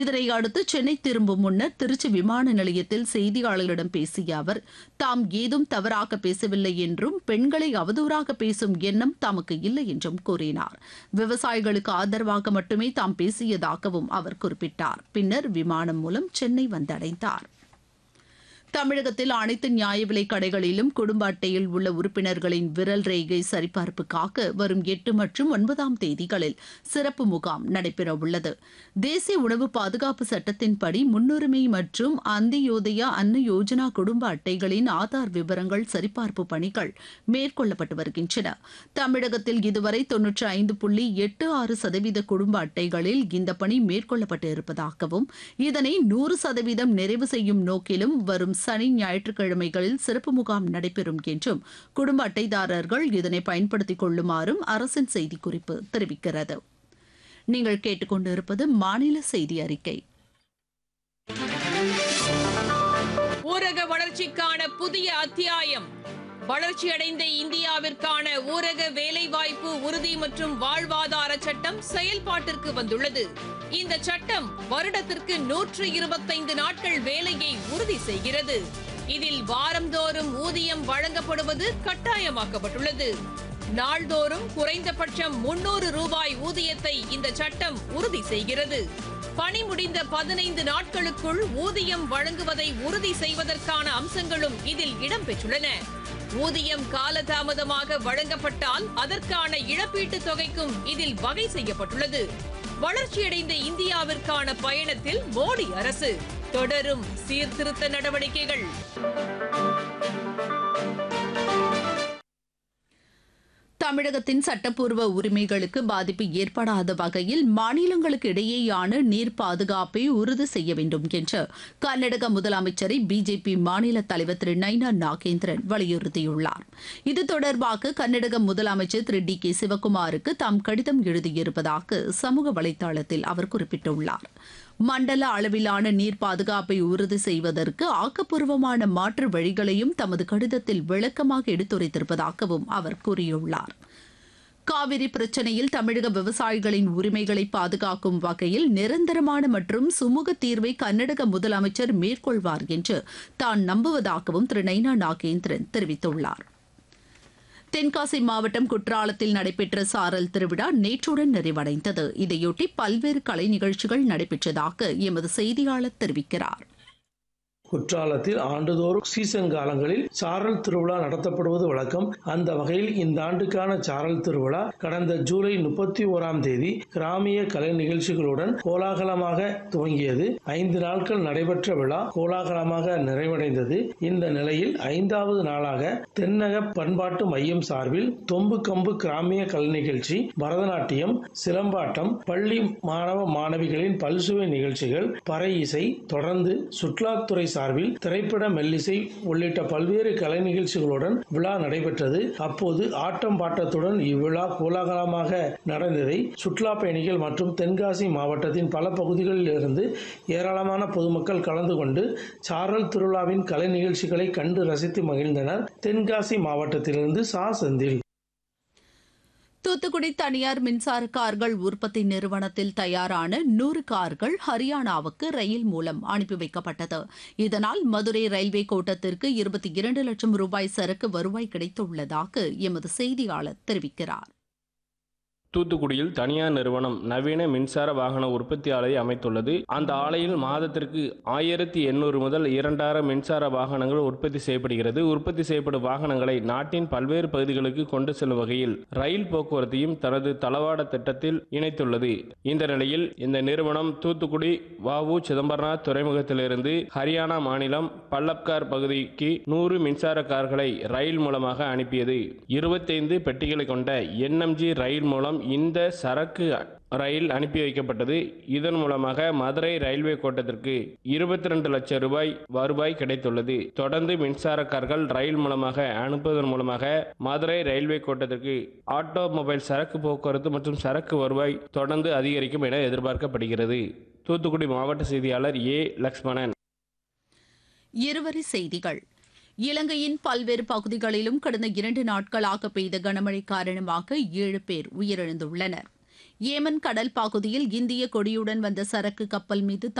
இதனை அடுத்து சென்னை திரும்பும் முன்னர் திருச்சி விமான நிலையத்தில் செய்தியாளர்களிடம் பேசிய அவர் தாம் ஏதும் தவறாக பேசவில்லை என்றும் பெண்களை அவதூறாக பேசும் எண்ணம் தமக்கு இல்லை என்றும் கூறினார் விவசாயிகளுக்கு ஆதரவாக மட்டுமே தாம் பேசியதாகவும் அவர் குறிப்பிட்டார் பின்னர் விமானம் மூலம் சென்னை வந்தடைந்தார் தமிழகத்தில் அனைத்து நியாய விலைக் கடைகளிலும் குடும்ப அட்டையில் உள்ள உறுப்பினர்களின் விரல் ரேகை சரிபார்ப்புக்காக வரும் எட்டு மற்றும் ஒன்பதாம் தேதிகளில் சிறப்பு முகாம் நடைபெறவுள்ளது தேசிய உணவு பாதுகாப்பு சட்டத்தின்படி முன்னுரிமை மற்றும் அந்தியோதயா அன்ன யோஜனா குடும்ப அட்டைகளின் ஆதார் விவரங்கள் சரிபார்ப்பு பணிகள் மேற்கொள்ளப்பட்டு வருகின்றன தமிழகத்தில் இதுவரை தொன்னூற்றி ஐந்து புள்ளி எட்டு ஆறு சதவீத குடும்ப அட்டைகளில் இந்த பணி மேற்கொள்ளப்பட்டு இருப்பதாகவும் இதனை நூறு சதவீதம் நிறைவு செய்யும் நோக்கிலும் வரும் சனி ஞாயிற்றுக்கிழமைகளில் சிறப்பு முகாம் நடைபெறும் என்றும் குடும்ப அட்டைதாரர்கள் இதனை பயன்படுத்திக் கொள்ளுமாறும் அரசின் செய்திக்குறிப்பு தெரிவிக்கிறது நீங்கள் கேட்டுக்கொண்டிருப்பது மாநில செய்தி அறிக்கை ஊரக வளர்ச்சிக்கான புதிய அத்தியாயம் வளர்ச்சியடைந்த இந்தியாவிற்கான ஊரக வேலைவாய்ப்பு உறுதி மற்றும் வாழ்வாதார சட்டம் செயல்பாட்டிற்கு வந்துள்ளது இந்த சட்டம் வருடத்திற்கு நூற்று இருபத்தைந்து நாட்கள் வேலையை உறுதி செய்கிறது இதில் வாரந்தோறும் ஊதியம் வழங்கப்படுவது கட்டாயமாக்கப்பட்டுள்ளது நாள்தோறும் குறைந்தபட்சம் முன்னூறு ரூபாய் ஊதியத்தை இந்த சட்டம் உறுதி செய்கிறது பணி முடிந்த பதினைந்து நாட்களுக்குள் ஊதியம் வழங்குவதை உறுதி செய்வதற்கான அம்சங்களும் இதில் இடம்பெற்றுள்ளன ஊதியம் காலதாமதமாக வழங்கப்பட்டால் அதற்கான இழப்பீட்டுத் தொகைக்கும் இதில் வகை செய்யப்பட்டுள்ளது வளர்ச்சியடைந்த இந்தியாவிற்கான பயணத்தில் மோடி அரசு தொடரும் சீர்திருத்த நடவடிக்கைகள் தமிழகத்தின் சட்டப்பூர்வ உரிமைகளுக்கு பாதிப்பு ஏற்படாத வகையில் மாநிலங்களுக்கு இடையேயான நீர் பாதுகாப்பை உறுதி செய்ய வேண்டும் என்று கர்நாடக முதலமைச்சரை பிஜேபி மாநில தலைவர் திரு நைனா நாகேந்திரன் வலியுறுத்தியுள்ளார் இது தொடர்பாக கர்நாடக முதலமைச்சர் திரு டி கே சிவக்குமாருக்கு தாம் கடிதம் எழுதியிருப்பதாக சமூக வலைதளத்தில் அவர் குறிப்பிட்டுள்ளார் மண்டல அளவிலான நீர் பாதுகாப்பை உறுதி செய்வதற்கு ஆக்கப்பூர்வமான மாற்று வழிகளையும் தமது கடிதத்தில் விளக்கமாக எடுத்துரைத்திருப்பதாகவும் அவர் கூறியுள்ளார் காவிரி பிரச்சனையில் தமிழக விவசாயிகளின் உரிமைகளை பாதுகாக்கும் வகையில் நிரந்தரமான மற்றும் சுமூக தீர்வை கர்நாடக முதலமைச்சர் மேற்கொள்வார் என்று தான் நம்புவதாகவும் திரு நைனா நாகேந்திரன் தெரிவித்துள்ளார் தென்காசி மாவட்டம் குற்றாலத்தில் நடைபெற்ற சாரல் திருவிழா நேற்றுடன் நிறைவடைந்தது இதையொட்டி பல்வேறு கலை நிகழ்ச்சிகள் நடைபெற்றதாக எமது செய்தியாளர் தெரிவிக்கிறார் குற்றாலத்தில் ஆண்டுதோறும் சீசன் காலங்களில் சாரல் திருவிழா நடத்தப்படுவது வழக்கம் அந்த வகையில் இந்த ஆண்டுக்கான சாரல் திருவிழா கடந்த ஜூலை முப்பத்தி ஓராம் தேதி கிராமிய கலை நிகழ்ச்சிகளுடன் கோலாகலமாக துவங்கியது ஐந்து நாட்கள் நடைபெற்ற விழா கோலாகலமாக நிறைவடைந்தது இந்த நிலையில் ஐந்தாவது நாளாக தென்னக பண்பாட்டு மையம் சார்பில் தொம்பு கம்பு கிராமிய கலை நிகழ்ச்சி பரதநாட்டியம் சிலம்பாட்டம் பள்ளி மாணவ மாணவிகளின் பல்சுவை நிகழ்ச்சிகள் பறை இசை தொடர்ந்து சுற்றுலாத்துறை சார்பில் திரைப்பட மெல்லிசை உள்ளிட்ட பல்வேறு கலை நிகழ்ச்சிகளுடன் விழா நடைபெற்றது அப்போது ஆட்டம் பாட்டத்துடன் இவ்விழா கோலாகலமாக நடந்ததை சுற்றுலா பயணிகள் மற்றும் தென்காசி மாவட்டத்தின் பல பகுதிகளில் இருந்து ஏராளமான பொதுமக்கள் கலந்து கொண்டு சாரல் திருவிழாவின் கலை நிகழ்ச்சிகளை கண்டு ரசித்து மகிழ்ந்தனர் தென்காசி மாவட்டத்திலிருந்து சா செந்தில் தூத்துக்குடி தனியார் மின்சார கார்கள் உற்பத்தி நிறுவனத்தில் தயாரான நூறு கார்கள் ஹரியானாவுக்கு ரயில் மூலம் அனுப்பி வைக்கப்பட்டது இதனால் மதுரை ரயில்வே கோட்டத்திற்கு இருபத்தி இரண்டு லட்சம் ரூபாய் சரக்கு வருவாய் கிடைத்துள்ளதாக எமது செய்தியாளர் தெரிவிக்கிறார் தூத்துக்குடியில் தனியார் நிறுவனம் நவீன மின்சார வாகன உற்பத்தி ஆலையை அமைத்துள்ளது அந்த ஆலையில் மாதத்திற்கு ஆயிரத்தி எண்ணூறு முதல் இரண்டாயிரம் மின்சார வாகனங்கள் உற்பத்தி செய்யப்படுகிறது உற்பத்தி செய்யப்படும் வாகனங்களை நாட்டின் பல்வேறு பகுதிகளுக்கு கொண்டு செல்லும் வகையில் ரயில் போக்குவரத்தையும் தனது தளவாட திட்டத்தில் இணைத்துள்ளது இந்த நிலையில் இந்த நிறுவனம் தூத்துக்குடி வவு சிதம்பரநாத் துறைமுகத்திலிருந்து ஹரியானா மாநிலம் பல்லப்கார் பகுதிக்கு நூறு மின்சார கார்களை ரயில் மூலமாக அனுப்பியது இருபத்தைந்து பெட்டிகளை கொண்ட என்எம்ஜி ரயில் மூலம் இந்த சரக்கு ரயில் அனுப்பி வைக்கப்பட்டது இதன் மூலமாக மதுரை ரயில்வே கோட்டத்திற்கு இருபத்தி ரெண்டு லட்சம் ரூபாய் வருவாய் கிடைத்துள்ளது தொடர்ந்து மின்சார கார்கள் ரயில் மூலமாக அனுப்புவதன் மூலமாக மதுரை ரயில்வே கோட்டத்திற்கு ஆட்டோமொபைல் சரக்கு போக்குவரத்து மற்றும் சரக்கு வருவாய் தொடர்ந்து அதிகரிக்கும் என எதிர்பார்க்கப்படுகிறது தூத்துக்குடி மாவட்ட செய்தியாளர் ஏ லக்ஷ்மணன் இருவரி செய்திகள் இலங்கையின் பல்வேறு பகுதிகளிலும் கடந்த இரண்டு நாட்களாக பெய்த கனமழை காரணமாக ஏழு பேர் உயிரிழந்துள்ளனர் ஏமன் கடல் பகுதியில் இந்திய கொடியுடன் வந்த சரக்கு கப்பல் மீது